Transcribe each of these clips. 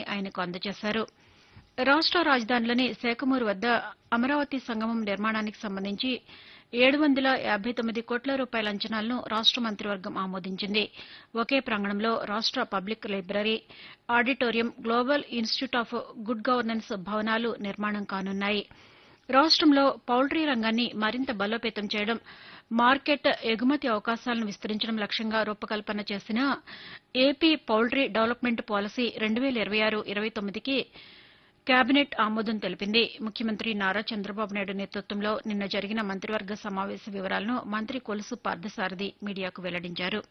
ఆయనకు అందజేశారు రాష్ట రాజధానిలోని శేకమూరు వద్ద అమరావతి సంగమం నిర్మాణానికి సంబంధించి ఏడు వందల యాబై తొమ్మిది కోట్ల రూపాయల అంచనాలను రాష్ట మంత్రివర్గం ఆమోదించింది ఒకే ప్రాంగణంలో రాష్ట public library auditorium global institute of good governance భవనాలు నిర్మాణం కానున్నాయి రాష్టంలో పౌల్ట్రీ రంగాన్ని మరింత బలోపేతం చేయడం మార్కెట్ ఎగుమతి అవకాశాలను విస్తరించడం లక్ష్యంగా రూపకల్పన చేసిన ఏపీ పౌల్ట్రీ డెవలప్మెంట్ పాలసీ రెండు వేల ఇరవై ఆరు ఇరవై తొమ్మిదికి కేబినెట్ ఆమోదం తెలిపింది ముఖ్యమంత్రి నారా చంద్రబాబు నాయుడు నేతృత్వంలో నిన్న జరిగిన మంత్రివర్గ సమావేశ వివరాలను మంత్రి కొలుసు పార్థసారథి మీడియాకు వెల్లడించారు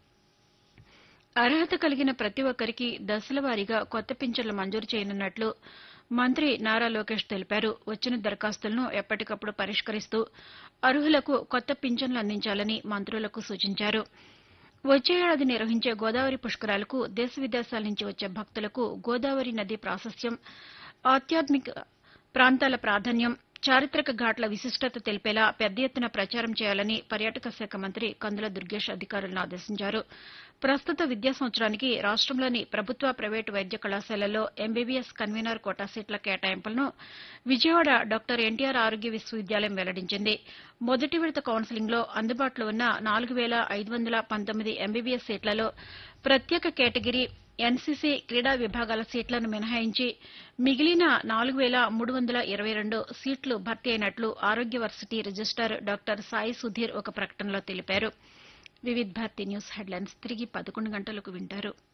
అర్హత కలిగిన ప్రతి ఒక్కరికి దశలవారీగా కొత్త పింఛన్లు మంజూరు చేయనున్నట్లు మంత్రి నారా లోకేష్ తెలిపారు వచ్చిన దరఖాస్తులను ఎప్పటికప్పుడు పరిష్కరిస్తూ అర్హులకు కొత్త పింఛన్లు అందించాలని మంత్రులకు సూచించారు వచ్చే ఏడాది నిర్వహించే గోదావరి పుష్కరాలకు దేశ విదేశాల నుంచి వచ్చే భక్తులకు గోదావరి నది ప్రాశస్త్యం ఆధ్యాత్మిక ప్రాంతాల ప్రాధాన్యం చారిత్రక ఘాట్ల విశిష్టత తెలిపేలా పెద్ద ఎత్తున ప్రచారం చేయాలని పర్యాటక శాఖ మంత్రి కందుల దుర్గేష్ అధికారులను ఆదేశించారు ప్రస్తుత విద్యా సంవత్సరానికి రాష్టంలోని ప్రభుత్వ ప్రైవేటు వైద్య కళాశాలల్లో ఎంబీబీఎస్ కన్వీనర్ కోటా సీట్ల కేటాయింపులను విజయవాడ డాక్టర్ ఎన్టీఆర్ ఆరోగ్య విశ్వవిద్యాలయం వెల్లడించింది మొదటి విడత కౌన్సిలింగ్లో అందుబాటులో ఉన్న నాలుగు వేల ఐదు వందల పంతొమ్మిది ఎంబీబీఎస్ సీట్లలో ప్రత్యేక కేటగిరీ ఎన్సీసీ క్రీడా విభాగాల సీట్లను మినహాయించి మిగిలిన నాలుగు వేల మూడు వందల ఇరవై రెండు సీట్లు భర్తీ అయినట్లు ఆరోగ్య varsity registrar doctor Sai Sudheer ఒక ప్రకటనలో తెలిపారు వివిధ్ భారతి న్యూస్ హెడ్లైన్స్ తిరిగి పదకొండు గంటలకు వింటారు